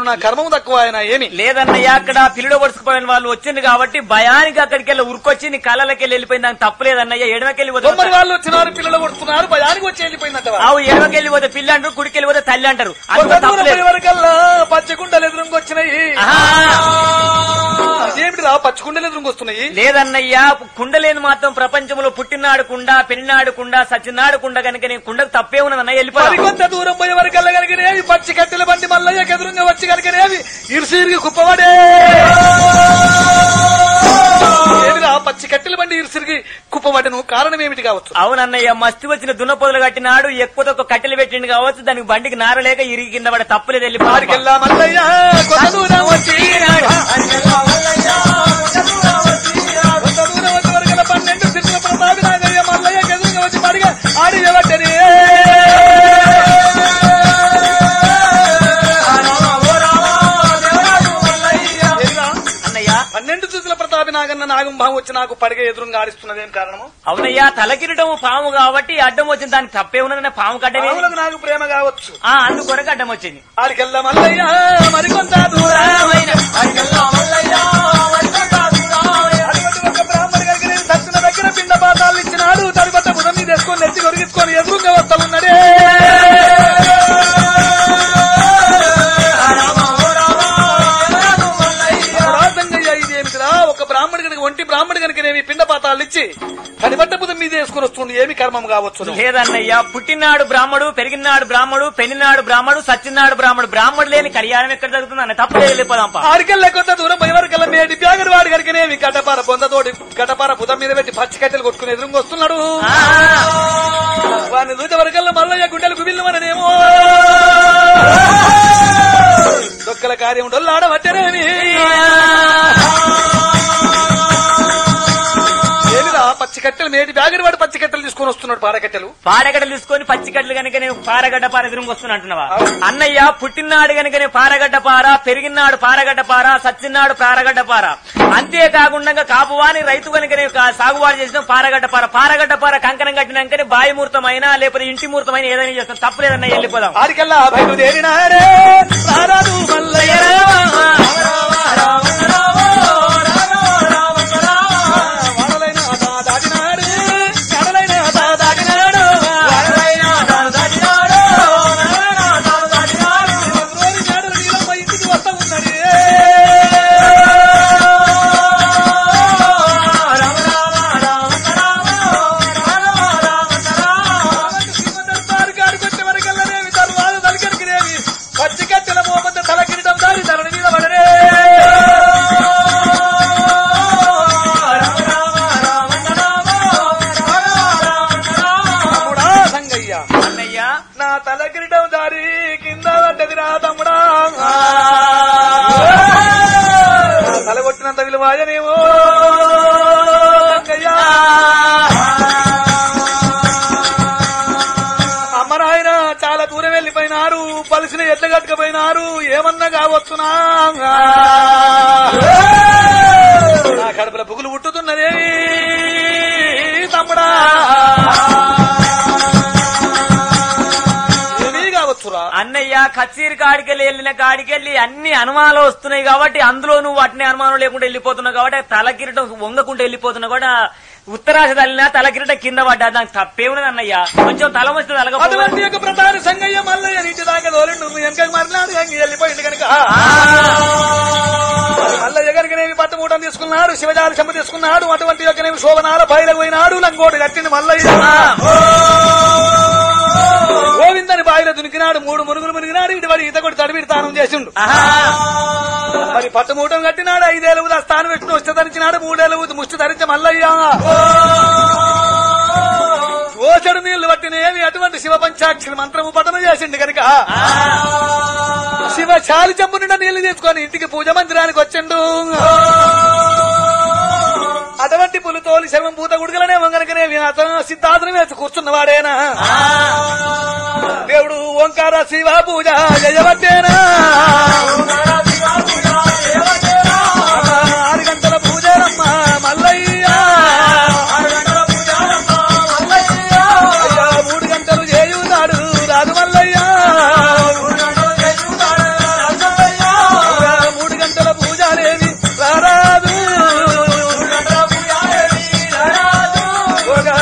నేను నా కర్మం తక్కువ ఆయన ఏమి లేదన్నయ్య అక్కడ పిల్లలు పడుచుకుపోయిన వాళ్ళు వచ్చింది కాబట్టి భయానికి అక్కడికి వెళ్ళి ఉరికొచ్చి నీ కళ్ళకి వెళ్ళిపోయింది దానికి తప్పలేదన్నయ్య ఎడమకెళ్ళి తొమ్మిది పోతే వాళ్ళు వచ్చినారు పిల్లలు కొడుతున్నారు భయానికి వచ్చి వెళ్ళిపోయిందంట ఆవు ఎడమకెళ్ళి పోతే పిల్ల అంటారు కుడికి వెళ్ళి పోతే తల్లి అంటారు కొంత అందులో దూరం తప్పలేదు పోయే వరకల్లా పచ్చకుండలు ఎదురుకు వచ్చినాయి ఏమిటి రా పచ్చకుండలు ఎదురుకు వస్తున్నాయి లేదన్నయ్య కుండలేని మాత్రం ప్రపంచంలో పుట్టినాడు కుండ పెళ్ళినాడు కుండ సచ్చినాడు కుండ కనుక నేను కుండకు తప్పే ఉన్నదన్నయ్య వెళ్ళిపోయి మరికొంత దూరం పోయే వరకల్లా కలిగినేవి పచ్చి కట్టెల బండి మల్లయ్య ఎదురుగా వచ్చి కలిగినేవి ఇరుసిరిగి కుప్పబడే ఏమిరా పచ్చి కట్టెల బండి ఇరుసిరిగి కుప్పబడను కారణం ఏమిటి కావచ్చు అవునన్నయ్య మస్తి వచ్చిన దున్నపోతులు కట్టినాడు ఎక్కువ తక్కువ కట్టెలు పెట్టిండు కావచ్చు దానికి బండికి నారలేక ఇరిగి కింద పడే తప్పలేదు వెళ్ళిపోయి వారికెల్లా మల్లయ్య కొంత దూరం వచ్చి కొంత దూరం వచ్చే వరకల్లా పన్నెండు సిద్ధుల ప్రతాపి నాగయ్య మల్లయ్య ఎదురుగా వచ్చి పడిగా ఆడి ఎవట్టని ఏమిరా? అన్నయ్య పన్నెండు చూసుల ప్రతాపి నాగన్న నాగంభావం వచ్చి నాకు పడిగ ఎదురుగా ఆడిస్తున్నది ఏం కారణము అవునయ్యా తలకిరటము పాము కాబట్టి అడ్డం వచ్చింది దానికి తప్పే ఉన్నదన్న పాము కట్టమే పాములకు నాకు ప్రేమ కావచ్చు ఆ అందుకొరకు అడ్డం వచ్చింది ఆడికెళ్ళ మల్లయ్య మరికొంత దూరమైన అటువంటి ఒక బ్రాహ్మణి గారికి నేను దక్షిణ దగ్గర పిండ పాతాలు ఇచ్చినాడు తడిపట్ట బుధం మీద వేసుకొని నెత్తి కొరిగించుకొని ఎదురుగా వస్తామున్నాడే రాజంగయ్య ఇదేమిటిరా ఒక బ్రాహ్మడి కనుక ఒంటి బ్రాహ్మడి కనుక నేను పిండ పాతాలు ఇచ్చి తడిపట్ట బుధం మీద వేసుకొని వస్తుంది ఏమి కర్మం కావచ్చు లేదన్నయ్య పుట్టినాడు బ్రాహ్మడు పెరిగినాడు బ్రాహ్మడు పెళ్లినాడు బ్రాహ్మడు సచ్చినాడు బ్రాహ్మడు బ్రాహ్మడు లేని కళ్యాణం ఎక్కడ జరుగుతుంది అన్న తప్పలేదు వెళ్ళిపోదాంపా ఆడికెళ్ళ కొంత దూరం పోయేవరకల్లా మేడి బ్యాగర్ వాడి కనుకనేవి గటపార పొందతోటి గటపార బుధం మీద పెట్టి పచ్చి కట్టెలు కొట్టుకుని ఎదురుగా వస్తున్నాడు ఆ, వాడిని చూసే వరకల్లా మల్లయ్య గుండెలు కుబిల్లుమననేమో దొక్కల కార్యం డొల్లాడవచ్చనేమి ఏమిరా పచ్చి కట్టెలు మేడి బ్యాగర్ వాడు పచ్చి కట్టెలు తీసుకొని వస్తున్నాడు పారకట్టెలు పారగడ్డలు తీసుకొని పచ్చికట్లు కనుక నేను పారగడ్డ పార ఎదురుగా వస్తున్నా అంటున్నావా అన్నయ్య పుట్టినాడు కనుక నేను పారగడ్డ పార పెరిగినాడు పారగడ్డ పార సచ్చినాడు పారగడ్డ పార అంతేకాకుండా కాపువాని రైతు కనుక నేను కా- సాగుబాటు చేసిన పారగడ్డ పార పారగడ్డ పార కంకణం కట్టినాకనే బాయి ముహూర్తమైనా లేకపోతే ఇంటి ముహూర్తమైనా ఏదైనా చేస్తాం తప్పలేదన్నయ్య వెళ్ళిపోదాం ఆడికెల్లా బయలుదేరినారే రారాదు మల్లయ్య వాడలైన తా దాటినాడు ఎడలైన తా దాటినాడు రోజు మేడలు నీలమ్మ ఇంటికి వస్తా ఉన్నది శ్రీమంతారు కాడికి వచ్చే వరకల్లానేమి తరువాత తలకెరికినేవి పచ్చి కట్టెల మోపంత తలకిరీటం దారి ధరణి మీద పడరే తమ్ముడా సంగయ్య అన్నయ్య నా తలకిరీటం దారి కింద పడ్డది రా తమ్ముడా నా తల కొట్టినంత విలువాయనేమో సంగయ్య అమ్మ నాయన చాలా దూరం వెళ్ళిపోయినారు పలిసిన ఎట్ల కట్టుకుపోయినారు ఏమన్నా కావచ్చునా నా కడుపుల బుగులు పుట్టుతున్నదే తమ్ముడా ఏమీ కావచ్చురా అన్నయ్య కచ్చీరి కాడికెళ్ళి వెళ్ళిన కాడికెళ్ళి అన్ని అనుమానాలు వస్తున్నాయి కాబట్టి అందులో నువ్వు వాటిని అనుమానం లేకుండా వెళ్ళిపోతున్నావు కాబట్టి తల కిరీటం వంగకుండా వెళ్ళిపోతున్నావు కూడా ఉత్తరాశ తల్లిన తల కిరీటం కింద పడ్డా దానికి తప్పేమున్నది అన్నయ్య కొంచెం తల వస్తే తలగ అటువంటి యొక్క ప్రధాన సంగయ్య మల్లయ్య నీటి దాకా దోలిండు నువ్వు వెనకకు మరినాడు ఎంగి వెళ్ళిపోయింది కనుక మల్లయ్య కనుకనేమి పట్టు మూటం తీసుకున్నాడు శివజాలి చెంబు తీసుకున్నాడు అటువంటి యొక్కనేమి శోభనాల బయలకు పోయినాడు లంగోటి కట్టింది మల్లయ్య గోవిందని బావిలో దునికినాడు మూడు మురుగులు మునిగినాడు ఇటు వాడి ఈత కొట్టి తడిబిడి తానం చేసిండు మరి పట్టు మూటం కట్టినాడు ఐదేళ్ళు స్థానం పెట్టుకుని వచ్చి ధరించినాడు మూడేళ్ళు ముష్టి ధరించ మల్లయ్య ఓచడు నీళ్లు పట్టినేమి అటువంటి శివ పంచాక్షరి మంత్రము పఠనం చేసిండు కనుక శివ చాలి చెంబు నిండా నీళ్లు తీసుకొని ఇంటికి పూజ మందిరానికి వచ్చిండు అటువంటి పులితోలి శవం పూత గుడుగలనే వంగనకనే అతను సిద్ధార్థను వేసి కూర్చున్నవాడేనా దేవుడు ఓంకార శివ పూజ జయవట్టేనా ఆరు గంటల పూజలమ్మ మల్లయ్య అయ్యా, మూడు గంటలు చేయుతాడు రాదు మల్లయ్య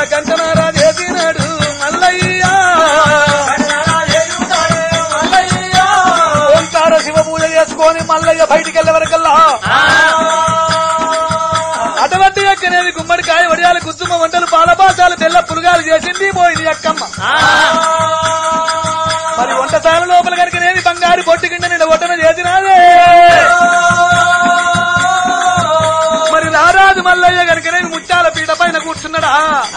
కంటనారా చేసినాడు మల్లయ్యా ఓంకార శివ పూజ చేసుకొని మల్లయ్య బయటికి వెళ్ళే వరకల్లా అటువంటి ఎక్కనేవి గుమ్మడికాయ వడియాలు కుసుమ వంటలు పాలపాసాలు బెల్ల పురుగాలు చేసింది పోయింది అక్కమ్మ మరి వంటశాల లోపల కనుకనేవి బంగారు పొట్టు కింద నిండా ఒట్టన చేసినాదే మరి రారాజు మల్లయ్య కనుకనేవి ముత్యాల పీట పైన కూర్చున్నాడా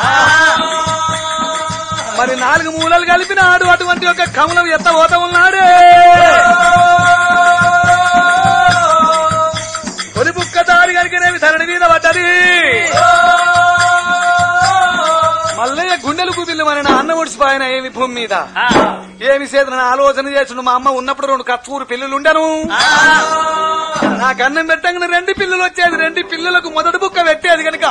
మరి నాలుగు మూలలు కలిపినాడు అటువంటి ఒక కమలం ఎత్త పోత ఉన్నాడే తొలి బుక్క దారి కనుకనేవి ధరణి మీద పడ్డది మల్లయ్య గుండెలు కుదిల్లు మన అన్న ఒడిసిపోయిన ఏమి భూమి మీద ఏమి చేతన ఆలోచన చేసిండు మా అమ్మ ఉన్నప్పుడు రెండు కచ్చూరు పిల్లలు ఉండను నాకు అన్నం పెట్టగానే రెండు పిల్లలు వచ్చేది రెండు పిల్లలకు మొదటి బుక్క పెట్టేది కనుక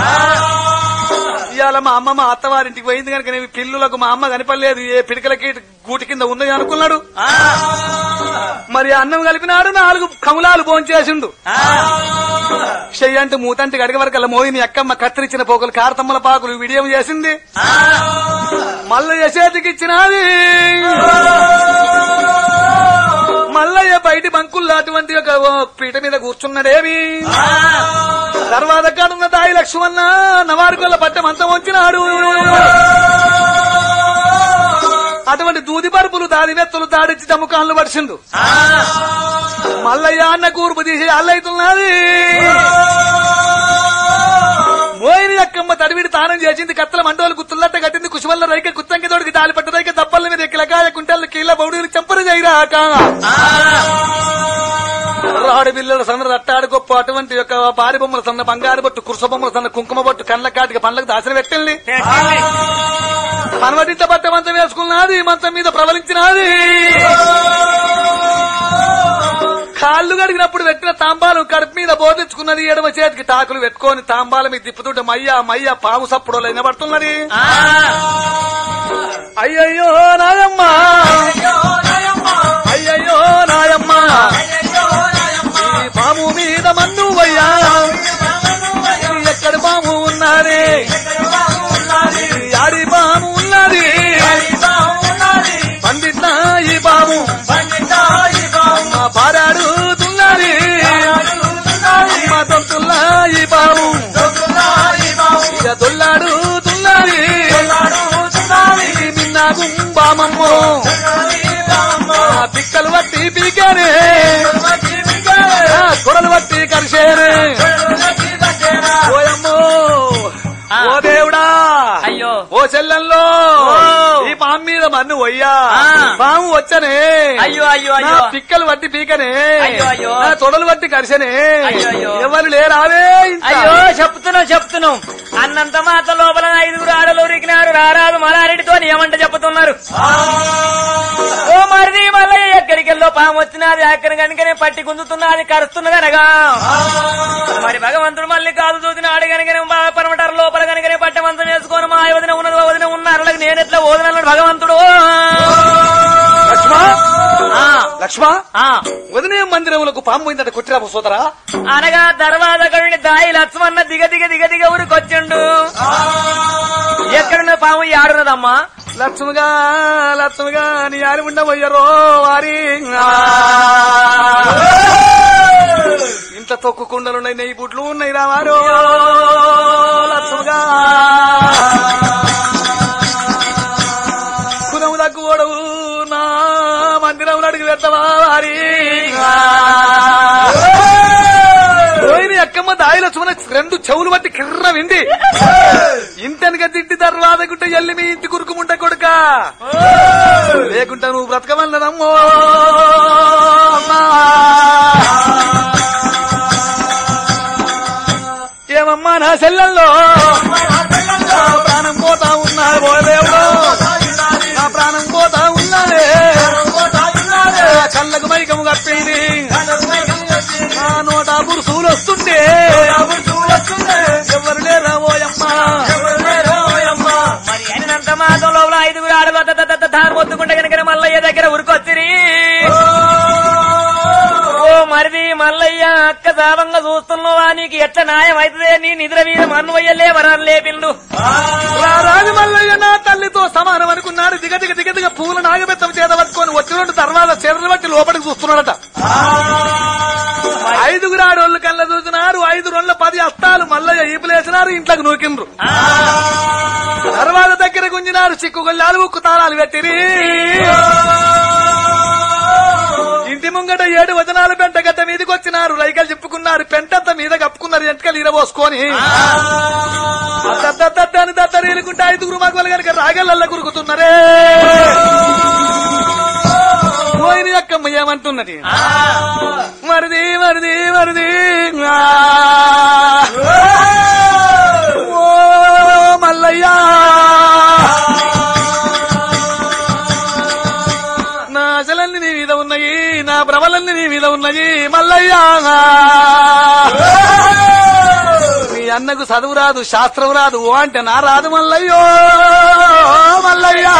ఇవాళ మా అమ్మ మా అత్తవారింటికి పోయింది కనుక నేను పిల్లులకు మా అమ్మ కనిపలేదు ఏ పిడికలకి గూటి కింద ఉంది అనుకున్నాడు మరి అన్నం కలిపినాడు నాలుగు కములాలు భోంచేసిండు చెయ్యంటే మూతంటి గడిగ వరకు మోయిని అక్కమ్మ కత్తిరించిన పోకులు కారతమ్మల పాకులు విడియం చేసింది మల్లయ్య చేతికి ఇచ్చినది మల్లయ్య బయటి బంకుల్లో అటువంటి ఒక ఓ పీట మీద కూర్చున్నాడేమి తర్వాత కాడున్న దాయి లక్ష్మణ నవారుకొల్ల పట్టం అంతం వచ్చినాడు అటువంటి దూది పరుపులు దాని మెత్తలు దాడిచ్చి తమ్ముకాన్లు పడిచిండు మల్లయ్య అన్న కూర్పు తీసి అల్లైతున్నది మోయిని అక్కమ్మ తడివిడి తానం చేసింది కత్తల మండోలు గుత్తుల్లట్ట కట్టింది కుశవల్ల రైక కుత్తంకి తోడికి దాలి పట్ట రైక దప్పల మీద ఎక్కిలకాయ కుంటల కీళ్ళ బౌడులు చెంపరు చేయరాక రాడు బిల్లల సన్న రట్టాడు గొప్ప అటువంటి యొక్క పారి బొమ్మల సన్న బంగారు బొట్టు కురుస బొమ్మల సన్న కుంకుమ బొట్టు కళ్ళ కాటికి పండ్లకు దాసిన పెట్టింది పనవటింట బట్ట మంచం వేసుకున్నది మంచం మీద ప్రవలించినది కాళ్ళు గడిగినప్పుడు పెట్టిన తాంబాలం కడుపు మీద బోధించుకున్నది ఎడమ చేతికి టాకులు పెట్టుకొని తాంబాల మీద తిప్పుతుంటే మయ్య మయ్య పాము సప్పుడు వినబడుతున్నది అయ్యయ్యో నాయమ్మ అయ్యయ్యో నాయమ్మ ఈ పాము మీద మన్ను అయ్యా ఎక్కడ పాము ఉన్నది యాడి పాము ఉన్నది పండిట్లా ఈ పాము మా పారాడుతున్నది మా తొత్తుల్లా ఈ పాము ఇక దొల్లాడుతున్నది నిన్న గుంబామమ్మో ఆ పిక్కలు బట్టి పీకానే ఆ కొడలు బట్టి కలిసేనే ఓయమ్మో ఓ దేవుడా అయ్యో ఓ చెల్లెల్లో ఓ. ఈ పాము మీద మన్ను వయ్యా ఆ. పాము వచ్చనే అయ్యో అయ్యో నా అయ్యో పిక్కలు బట్టి పీకనే అయ్యో, అయ్యో. నా తొడలు బట్టి కరిసనే అయ్యో, అయ్యో. ఎవరు లేరావే ఇంత? అయ్యో చెప్తున్నాం చెప్తున్నాం అన్నంత మాత లోపల ఐదుగురు ఆడలు ఉరికినారు రారాదు మలారెడ్డితో ఏమంట చెప్తున్నారు ఓ మరిది మల్లయ్య ఎక్కడికి వెళ్ళో పాము వచ్చినది అక్కడి కనుకనే పట్టి గుంజుతున్నది కరుస్తున్నది అనగా మరి భగవంతుడు మళ్ళీ కాదు చూసినాడు కనుకనే పరమటారు లోపల కనుకనే పట్టమంతం వేసుకొని మా వదిన ఉన్నది ఓ వదిన ఉన్నారు అలాగే నేను ఎట్లా వదినన్నాడు భగవంతుడు లక్ష్మా ఆ, లక్ష్మా ఆ. వదినే మందిరములకు పాము పోయిందట కొట్టిరా సోదరా అనగా తర్వాత కడుని దాయి లక్ష్మణ దిగ దిగ దిగ దిగ ఊరికొచ్చిండు ఎక్కడున్న పాము ఆడున్నదమ్మా లక్ష్మిగా లక్ష్మిగా నీ ఆరి ఉండబోయ్యరో వారి ఇంత తొక్కు కుండలున్నాయి నెయ్యి బుట్లు ఉన్నాయి రావారు లక్ష్మిగా కుదము తగ్గువడవు నా మందిరం అడుగు పెట్టవా వారి పోయిన ఎక్కమ్మ దాయిలో చూన రెండు చెవులు బట్టి కిర్ర వింది ఇంటెనక తిట్టి తర్వాత గుట్ట ఎల్లి మీ ఇంటి కురుకుముంట కొడుక లేకుంటా నువ్వు బ్రతకమన్నదమ్మో అమ్మా. ఏమమ్మా నా సెల్లల్లో నా ప్రాణం పోతా ఉన్నది ఓ దేవుడు నా ప్రాణం పోతా ఉన్నదే నా కళ్ళకు మైకము కప్పింది నా నోట బురుసులు వస్తుండే ఎవరు లేరా ఓయమ్మా మరి అయినంత మాత్రం లోపల ఐదుగురు ఆడలు తాను మొత్తుకుంటే కనుక మల్లయ్య దగ్గర ఉరికొచ్చిరి ఓ మరిది మల్లయ్య మల్లయ్య అక్క సావంగా చూస్తున్నావా నీకు ఎట్లా న్యాయం అవుతుందే నీ నిద్ర మీద మన్వయ్యలే వరాలు లేపిండు రా రాజు మల్లయ్య నా తల్లితో సమానం అనుకున్నాడు దిగ దిగ దిగ దిగ పూల నాగబెత్తం చేత పట్టుకొని వచ్చినట్టు తర్వాత చేతులు బట్టి లోపలికి చూస్తున్నాడట ఐదుగురు ఆడోళ్ళు కళ్ళ చూసినారు ఐదు రోజుల పది అస్తాలు మల్లయ్య ఈపులేసినారు ఇంట్లోకి నూకిండ్రు తర్వాత దగ్గర గుంజినారు చిక్కు గొల్లాలు ఉక్కు తాళాలు పెట్టిరి ఇంటి ముంగట ఏడు వచనాలు పెంట గట్ట మీదకి వచ్చినారు రైకలు చెప్పుకున్నారు పెంటంత మీద కప్పుకున్నారు ఎంటకలు ఇరబోసుకొని అని దత్తరీలుకుంటే ఐదుగురు మగవాళ్ళు కనుక రాగలల్ల కురుకుతున్నారే పోయిన అక్కమ్మ ఏమంటున్నది మరిది మరిది మరిది ఆ. ఓ మల్లయ్యా నా ఆశలన్నీ నీ మీద ఉన్నాయి నా భ్రమలన్నీ నీ మీద ఉన్నాయి మల్లయ్యా మీ అన్నకు చదువు రాదు శాస్త్రం రాదు ఓ అంటే నా రాదు మల్లయ్యో మల్లయ్యా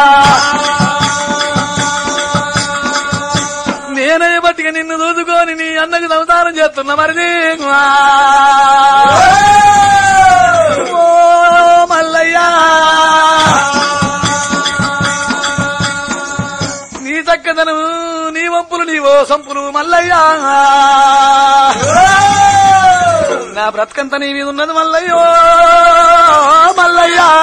నేనే బట్టిగా నిన్ను దూదుకొని నీ అన్నకు సంసారం చేస్తున్నా మరిది ఓ మల్లయ్యా నీ చక్కదనం నీ వంపులు నీవో సంపులు మల్లయ్యా నా బ్రతకంత నీ మీద ఉన్నది మల్లయ్యో మల్లయ్యా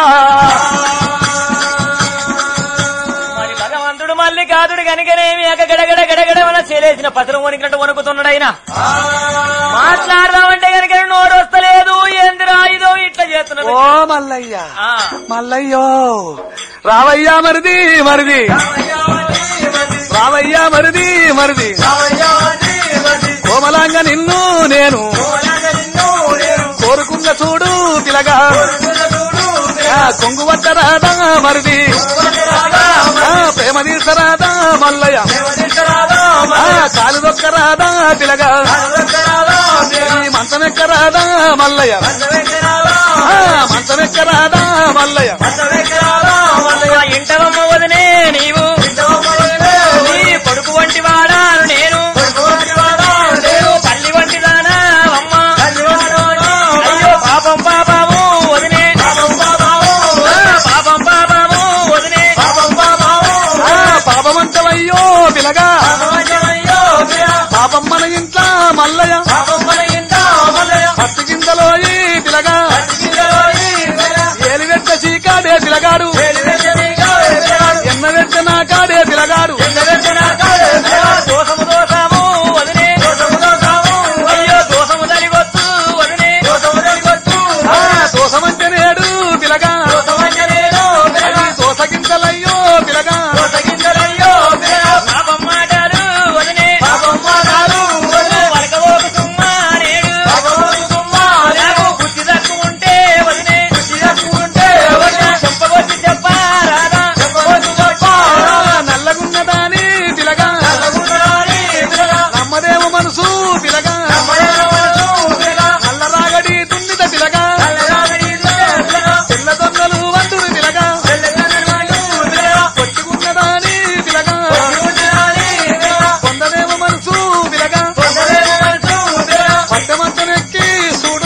మరి భగవంతుడు మళ్ళీ కాదుడు కనుకనేమి అక్క గడగడ గడగడ మన చేలేసిన పత్రం వణికినట్టు వణుకుతున్నాడు ఆయన మాట్లాడదామంటే కనుక నోరు వస్తలేదు ఏందిరా ఇదో ఇట్లా చేస్తున్నది ఓ మల్లయ్యా ఆ. మల్లయ్యో రావయ్యా మరిది మరిది రావయ్యా మరిది మరిది కోమలాంగ నిన్ను నేను కోరుకున్న చూడు పిలగా ఆ, కొంగు వట్టరాదా మరిది ఆ, ప్రేమ తీర్చరాదా మల్లయ్య ఆ, కాలు దొక్కరాదా పిలగా ఈ మంచం ఎక్కరాదా మల్లయ్య ఆ, మంచం ఎక్కరాదా మల్లయ్య ఇంటవమ్మ వదినే నీవు నీ కొడుకు వంటి వాడాను నేను నేను తల్లి వంటి దానా అమ్మ అయ్యో పాపం పాపము వదినే ఆ, పాపం పాపము వదినే ఆ, పాపమంటవయ్యో పిలగా పాపం మన ఇంట్లో మల్లయ్య పత్తి గింజలో ఈ పిలగా ఏలి వెచ్చ చీకాడే పిలగాడు ఎన్న వెచ్చ నా కాడే పిలగాడు దోసము దోసము వదినే అయ్యో దోసము తలిగొచ్చు వదినే ఆ, దోసమంటే నేడు పిలగా అది దోస గింజలయ్యో పిలగా పాపం మాటారు వదినే పలకబోకు సుమ్మా నేడు నాకు బుద్ధి తక్కువ ఉంటే వదినే చెప్పబోసి చెప్పారాదా ఆ, నల్లగున్నదాని పిలగా నమ్మదేవ మనసు పిలగా నల్లరాగడి తున్నిత పిలగా తెల్ల దొంగలు వందురు పిలగా కొట్టుకున్నదాని పిలగా కొందదేవ మనసు పిలగా పట్టమంతనెక్కి చూడు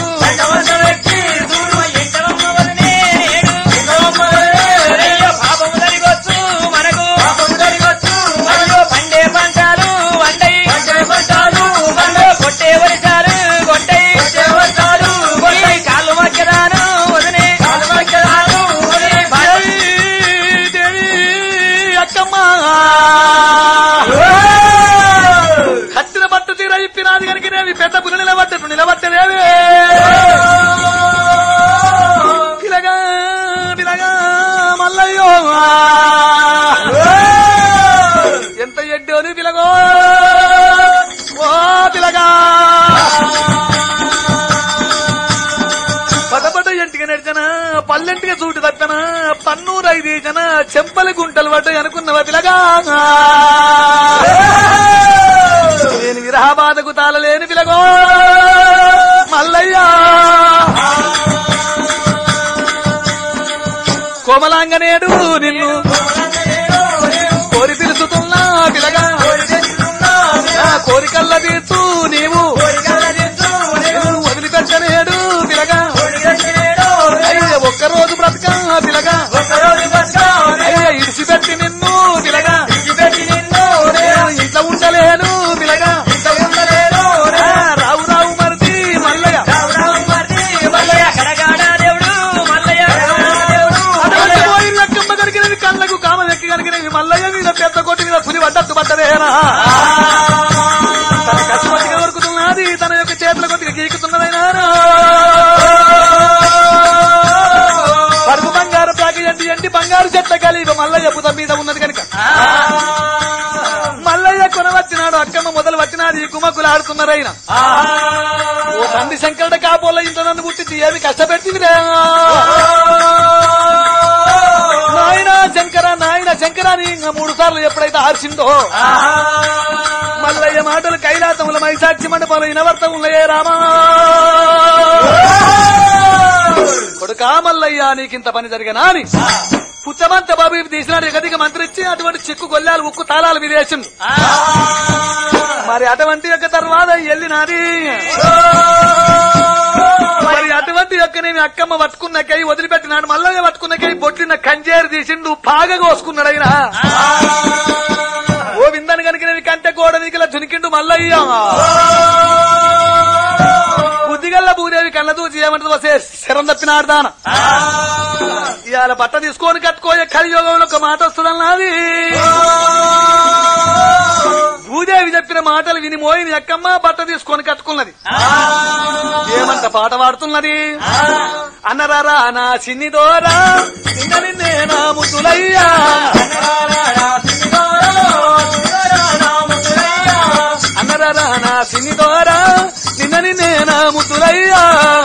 ఎంటవమ్మ వదినే నేడు అయ్యో పాపము తలిగొచ్చు మనకు అయ్యో పండే పంటలు వండయి అయ్యో కొట్టే వరిసారు కొట్టయి కొట్టయి కాళ్ళు మక్కదాను వదినే వదినే భార్య దేవి, దేవి, అక్కమ్మ కత్తిన పట్టు తీర ఇప్పినాది కనుక నేవి పెద్ద పులి నిలబట్టను నిలబట్టలేవే పిలగా పిలగా మల్లయ్యో ఎంత ఎడ్డోని పిలగో ఓ పిలగా పటపట ఎంటిగా నడిచన పల్లెంటిగా చూటు తప్పన పన్నూరు ఐదేజన చెంపల గుంటలు పడ్డాయి అనుకున్నవా పిలగా నేను విరహ బాధకు తాళలేని పిలగో మల్లయ్యా కోమలాంగనేడు నిన్ను కోరి పిలుచుతున్నా పిలగా నా కోరికల్ల తీర్చు నీవు బతుక పిలగా అయ్య ఇడిచిపెట్టి నిన్ను పిలగా నేను ఇంట్లో ఉండలేను పిలగా ఆ, రావు రావు మరిది మల్లయ్య అటువంటి పోయి లక్కమ్మ దొరికినవి కళ్ళకు కామ ఎక్కి కనుకనేవి మల్లయ్య మీద పెద్ద కొట్టి మీద పులి పడ్డట్టు పడ్డదేనా తన కష్టపతిగా దొరుకుతున్నది తన యొక్క చేతుల కొద్దిగా గీకుతున్నదైనా పరుగు బంగారు ప్యాకి ఎండి ఎండి బంగారు చెట్ల కలిగి మల్లయ్య పుత మీద ఉన్నది కనుక మల్లయ్య కొనవచ్చినాడు అక్కమ్మ మొదలు వచ్చినాడు ఈ గుమ్మకులు ఆడుతున్నారైనా ఓ తండ్రి శంకరుడు కాపోల ఇంట్లో నన్ను పుట్టింది ఏమి కష్టపెట్టిందిరా నాయన శంకర నాయన శంకర అని ఇంకా మూడు సార్లు ఎప్పుడైతే ఆర్చిందో మల్లయ్య మాటలు కైలాసముల మైసాక్షి మండపంలో ఇనవర్తం ఉన్నాయే రామా కొడుకా మల్లయ్య నీకింత పని జరిగినా అని పుచ్చమంత బాబు తీసినాడు ఎగదిగా మంత్రిచ్చి అటువంటి చిక్కు గొల్లాలు ఉక్కు తాళాలు విదేశిండు మరి అటువంటి యొక్క తర్వాత వెళ్ళినాది మరి అటువంటి యొక్క నేను అక్కమ్మ పట్టుకున్నకై వదిలిపెట్టినాడు మల్లయ్య పట్టుకున్నకై బొట్టిన కంజేరు తీసిండు పాగ కోసుకున్నాడు ఆయన ఓ విందని కనుక నేను కంటే గోడ నీకులా చునికిండు మల్లయ్య బుద్ధిగల్ల భూదేవి కళ్ళ దూచి ఏమంటది వసే శరం తప్పినాడు దాన ఇవాళ బట్ట తీసుకొని కట్టుకోయే కలియోగంలో ఒక మాట వస్తుందన్నది భూదేవి చెప్పిన మాటలు విని మోయిని ఎక్కమ్మ బట్ట తీసుకొని కట్టుకున్నది ఏమంట పాట పాడుతున్నది అన్నరారా నా చిన్ని దోరా నిన్న నిన్నే నా ముద్దులయ్యా అన్నరారా నా చిన్ని దోరా నిన్న నిన్నే నా ముద్దులయ్యా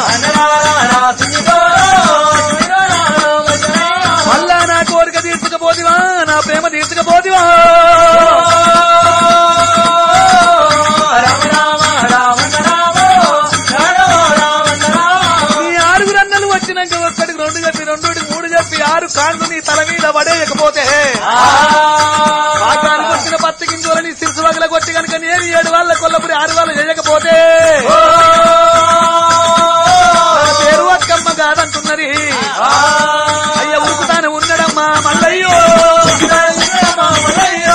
మళ్ళా నా కోరిక తీర్చకపోతివా నా ప్రేమ తీర్చకపోతివా నీ ఆరుగురు అన్నలు వచ్చినాక ఒక్కడికి రెండు చెప్పి రెండుకి మూడు చెప్పి ఆరు కాళ్ళు నీ తల మీద పడేయకపోతే పాకానికి వచ్చిన పత్తి గింజలని సిరుసు వగల కొట్టి కనుక నేను ఏడు వాళ్ళ కొల్లపురి ఆరు వాళ్ళు చేయకపోతే నా పేరు అక్కమ్మ కాదంటున్నది అయ్య ఉరుకుతానే ఉన్నాడమ్మా మల్లయ్యో మల్లయ్యో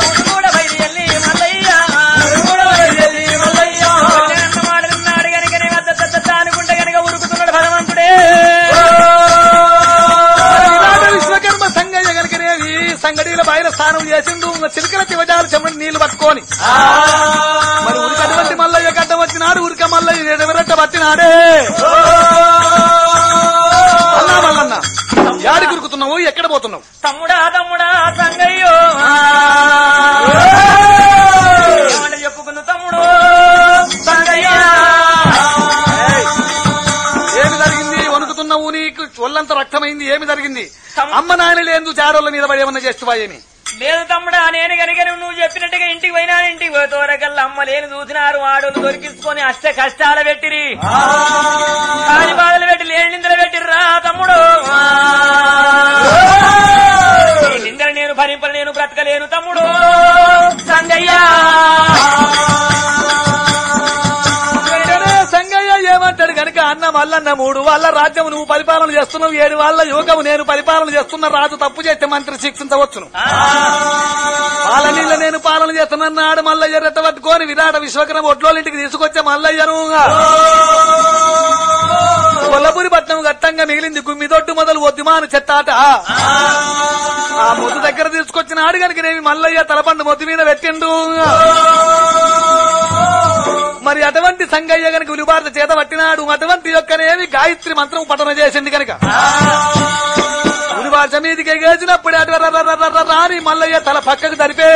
విరాట విశ్వకర్మ సంగయ్య గనకనేవి సంగడిల బయట స్నానం చేసిండు ఇంకా చిలకల శివజాలు చెమని నీళ్లు పట్టుకొని మరి ఉరికటువంటి మల్లయ్య గడ్డ వచ్చినాడు ఉరిక మల్లయ్య ఎడవరట్ట పట్టినాడే అన్నా మల్లన్న యాడికి ఉరుకుతున్నావు ఎక్కడ పోతున్నావు తమ్ముడా తమ్ముడా సంగయ్యో ఏమంటే చెప్పుకున్న తమ్ముడు సంగయ్యా ఏమి జరిగింది వణుకుతున్నావు నీకు ఒళ్ళంత రక్తమైంది ఏమి జరిగింది తమ్- అమ్మ నాయన లేదు జాడోళ్ళ మీద పడి ఏమన్నా చేస్తువా ఏమి లేదు తమ్ముడా నేను కనుక నువ్వు చెప్పినట్టుగా ఇంటికి పోయినా ఇంటికి పోతోరకల్లా అమ్మ లేని చూసినారు ఆడోళ్ళు దొరికించుకొని అష్ట కష్టాలు పెట్టిరి కాని బాధలు పెట్టి లేని నిందలు పెట్టిర్రా తమ్ముడు ఈ నిందలు నేను భరింపలేను బ్రతకలేను తమ్ముడు సంగయ్యా వెంటనే సంగయ్య ఏమంటాడు కనుక అన్న మల్లన్న మూడు వాళ్ళ రాజ్యం నువ్వు పరిపాలన చేస్తున్నావు ఏడు వాళ్ళ యువకము నేను పరిపాలన చేస్తున్న రాజు తప్పు చేస్తే మంత్రి శిక్షించవచ్చును వాళ్ళ నీళ్ళ నేను పాలన చేస్తున్నాడు మల్లయ్య రెట్ట పట్టుకొని విరాట విశ్వకరం ఒడ్లోలింటికి తీసుకొచ్చే మల్లయ్యను కొల్లపూరి పట్నం గట్టంగా మిగిలింది గుమ్మిదొడ్డు మొదలు ఒద్దిమాను చెత్తాట ఆ మొద్దు దగ్గర తీసుకొచ్చిన ఆడు కనుక నేమి మల్లయ్య తలపండు మొద్దు మీద పెట్టిండు మరి అటువంటి సంగయ్య గనక ఉలిబార్త చేత పట్టినాడు అటువంటి యొక్కనేమి గాయత్రి మంత్రం పఠన చేసింది కనుక ఉలిబార్చ మీదికి ఎగేసినప్పుడు అటు ర ర ర ర ర రాని మల్లయ్య తల పక్కకు జరిపే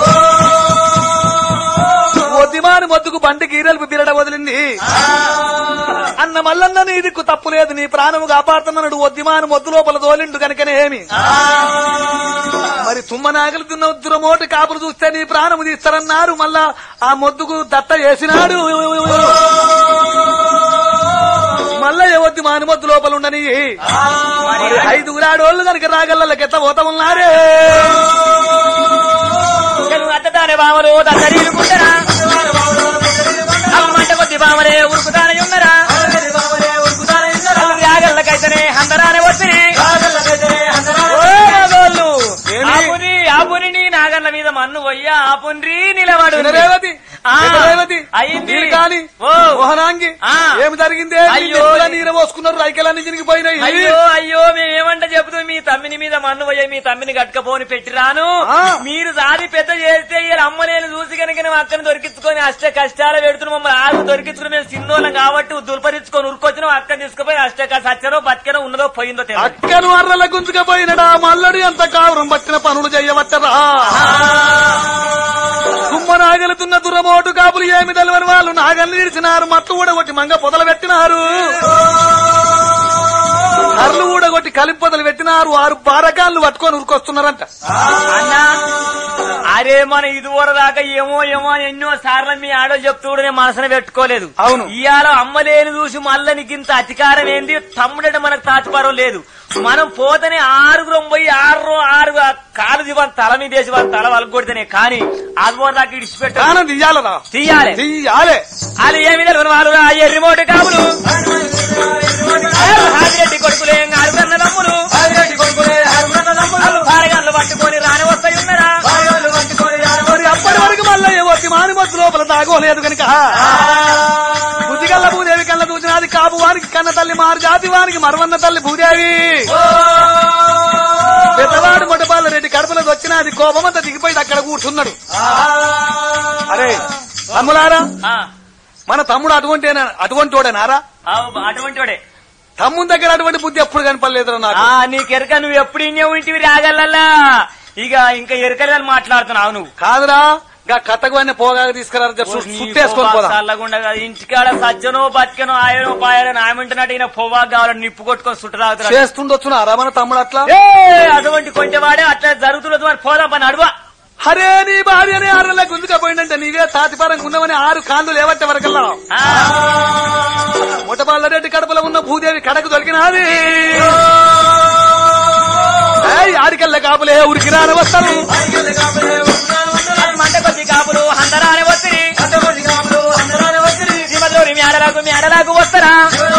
ఒద్దిమాని మొద్దుకు బండి గీరెలు బిరడ వదిలింది అన్న మల్లన్న నీ దిక్కు తప్పు లేదు నీ ప్రాణము కాపాడుతున్నాడు ఒద్దిమాని మొద్దు లోపల తోలిండు కనుకనే ఏమి మరి తుమ్మ నాగలు దున్న దురమోటి కాపులు చూస్తే నీ ప్రాణము తీస్తారన్నారు మళ్ళా ఆ మొద్దుకు దత్త వేసినాడు మళ్ళా ఎవద్ది మాని మొద్దు లోపల ఉండని మరి ఐదుగురు ఆడోళ్ళు కనుక రాగల్లకి ఎట్లా పోతా ఉన్నారే తెలుగు అత్తదానే బామలు దద్దరీలుకుంటారా అమ్మంట కొద్ది బామలే ఉరుకుతానే ఉన్నరా యాగళ్ళకై రాగల్లకైతేనే అందరానే వచ్చిరి ఓ రాగోళ్ళు. ఏమి? ఆపుని ఆపుని నీ నాగన్న మీద మన్ను పోయ్యా ఆపుండ్రి నిలబడు రేవతి ఆ, రేవతి అయింది. కానీ ఓ. మోహనాంగి ఆ. ఏమి జరిగింది అయ్యో. నీరు పోసుకున్నారు రైకెలన్నీ చినిగిపోయినాయి అయ్యో అయ్యో మేమేమంట చెబుతూ మీ తమ్మిని మీద మన్ను పోయి మీ తమ్మిని కట్టుకపోని పెట్టిరాను ఆ. మీరు సాది పెద్ద చేస్తే ఇలా అమ్మలేని చూసి కనుక మేము అక్కని దొరికించుకొని అష్ట కష్టాలు పెడుతున్నాం మమ్మల్ని ఆరు దొరికించుకుని మేము సిన్నోళ్ళం కాబట్టి దుల్పరించుకొని ఉరుకొచ్చినాం అక్కని తీసుకుపోయి అష్ట సచ్చనో బతికనో ఉన్నదో పోయిందో తెలియదు అక్కను అర్రల గుంజుకపోయినడా మల్లడు ఎంత కావరం పట్టిన పనులు చెయ్యవచ్చరా కుమ్మ నాగలుతున్న దురమోటు కాపులు ఏమి తెలవని వాళ్ళు నాగల్ని ఇడిచినారు మత్తు ఊడగొట్టి మంగ పొదలు పెట్టినారు కర్లు ఊడగొట్టి కలిపి పొదలు పెట్టినారు ఆరు బారకాళ్ళు పట్టుకొని ఉరికొస్తున్నారంట అన్నా అరే మన ఇదివర దాకా ఏమో ఏమో అని ఎన్నో సార్లు మీ ఆడో చెప్తూ కూడా నేను మనసున పెట్టుకోలేదు అవును. ఇవాళ అమ్మలేని చూసి మళ్ళీ నీకు ఇంత అధికారం ఏంది తమ్ముడంటే మనకు తాచుపారం లేదు మనం పోతేనే ఆరుగురం పోయి ఆరు ఆరు కాలు దివాన్ తల మీద వేసి వాళ్ళ తల వలగొడితేనే కానీ అదివర దాకా ఇడిచిపెట్ట ప్రాణం తీయాలరా తీయాలి తీయాలే అది ఏమి తెలియని వాళ్ళు రా ఎర్రిమోటి కాపులు హాజిరెడ్డి కొడుకులేం ఆరుగున్న నమ్ములు వాళ్ళు భారగాళ్ళు పట్టుకొని రాని వస్తాయి ఉన్నారా మరి అప్పటి వరకు మళ్ళీ వచ్చి మాని మత్తు లోపల తాగోలేదు కనుక బుద్ధిగల్ల భూదేవి కళ్ళ దూచినది కాపు వానికి కన్న తల్లి మారు జాతి వానికి మరవన్న తల్లి భూదేవి పెద్దవాడు మొట్టపాల రెడ్డి కడుపులోకి వచ్చినది కోపమంతా దిగిపోయి అక్కడ కూర్చున్నాడు అరే తమ్ములారా ఆ, మన తమ్ముడు అటువంటి అటువంటి వాడేనారా ఆ, అటువంటి వాడే తమ్ముని దగ్గర అటువంటి బుద్ధి ఎప్పుడు కనపడలేదురా నాకు ఆ నీకు ఎరక నువ్వు ఎప్పుడు ఇన్నే ఉంటివి రాగలల్లా ఇక ఇంకా ఎరకలని మాట్లాడుతున్నావు నువ్వు కాదురా గా కథకు అన్నీ పోగా తీసుకురా సుట్టేసుకొని పోదా చల్లగుండా కాదు ఇంటికాడ సజ్జనో బతికనో ఆయనో పాయనో ఆమెంటున్నట్టు ఈయన పొవ్వా కావాలని నిప్పు కొట్టుకొని సుట్టు తాగుతున్నాడు చేస్తుండొచ్చునా మన తమ్ముడు అట్లా ఏ, అటువంటి కొంచెం వాడే అట్లా జరుగుతున్నది మరి పోదాం పని అడువా హరే నీ భార్యని ఆరుల గుంజుకపోయిందంటే నీవే తాతిపారం ఉన్నవని ఆరు కాళ్ళు లేవట్టే వరకల్లా ఆ, ముఠపాల రెడ్డి కడపలో ఉన్న భూదేవి కడకు దొరికినది ఏయ్, ఆడికల్లా కాపులే ఉరికి రాని వస్తాను మంట కొద్ది కాపులు అందరానే వస్తుంది శ్రీమతి మేడలకు మేడలకు వస్తారా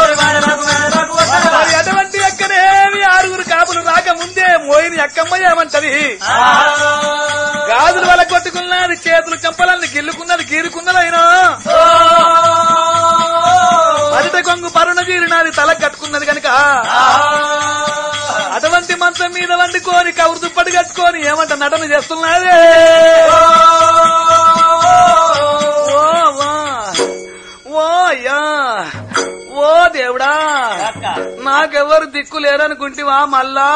మరి అటువంటి ఎక్కనేమి ఆరుగురు కాపులు రాక ముందే మోయిని ఎక్కమ్మ ఏమంటది గాజులు వల కొట్టుకున్నది చేతులు చెంపలన్నీ గిల్లుకున్నది గీరుకున్నదైనా అదిట కొంగు పరుణ తీరినది తల కట్టుకున్నది కనుక అటువంటి మంచం మీద వండుకొని కవురు దుప్పటి కట్టుకొని ఏమంట నటన చేస్తున్నది ఓ, వా. ఓ అయ్యా ఓ దేవుడా నాకెవరు దిక్కు లేరనుకుంటివా మళ్ళా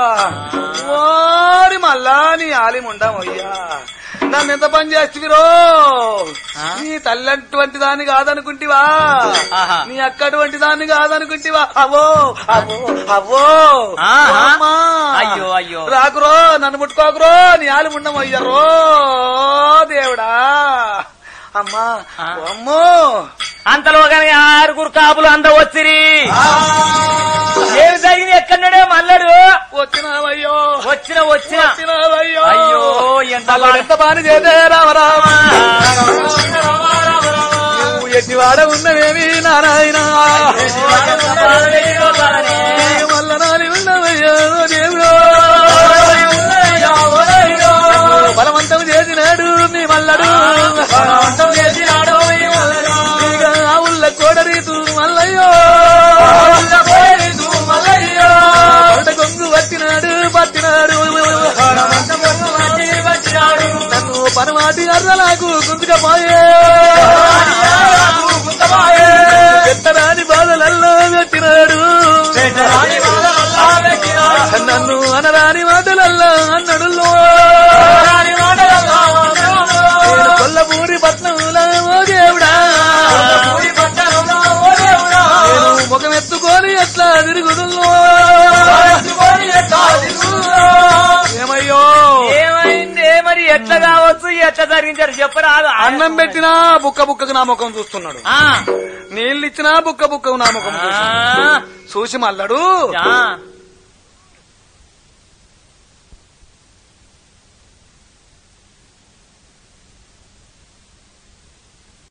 ఓరి మళ్ళా నీ ఆలిముండమయ్యా నన్ను ఎంత పని చేస్తువిరో ఆ? నీ తల్లి అటువంటి దాన్ని కాదనుకుంటివా ఆహా. నీ అక్క అటువంటి దాన్ని కాదనుకుంటివా అవో అవో అవో ఆహా. అమ్మా. అయ్యో, అయ్యో. రాకురో నన్ను ముట్టుకోకురో నీ ఆలిముండమయ్యారో దేవుడా అమ్మా ఆ. ఓ అమ్మో అంతలో కానీ ఆరుగురు కాపులు అంత వచ్చిరి ఏమి తగిన ఎక్కడనే మల్లడు వచ్చినావయ్యో వచ్చిన వచ్చిన వచ్చినావయ్యో అయ్యో ఎంత మళ్ళా బాధ. ఎంత బాని చేదే రామరామ నువ్వు ఎట్టివాడ ఉన్నవేమి నారాయణ మల్ల నాని ఉన్నవయ్యో దేవుడు బలవంతం చేసినాడు మీ మల్లడు ఇక ఆవుల్ల కోడరీతు మల్లయ్యో కొరట కొంగు పట్టినాడు పట్టినాడు నన్ను పరమాటి అర్రలాకు గుంజుకపోయే పెట్టరాని బాధలల్లో పెట్టినాడు నన్ను అనరాని మాటలల్లో అన్నడు కొల్లపూరి పట్నంలో ఓ దేవుడా నేను ముఖం ఎత్తుకొని ఎట్లా తిరుగుతుల్లో ఏమయ్యో ఏమైంది మరి ఎట్లా కావచ్చు ఎట్లా జరిగించారు చెప్పరాదు అన్నం పెట్టినా బుక్క బుక్కకు నా ముఖం చూస్తున్నాడు ఆ, నీళ్ళు ఇచ్చినా బుక్క బుక్కకు నా ముఖం చూస్తున్నాడు. ఆ, చూసి మల్లడు ఆ.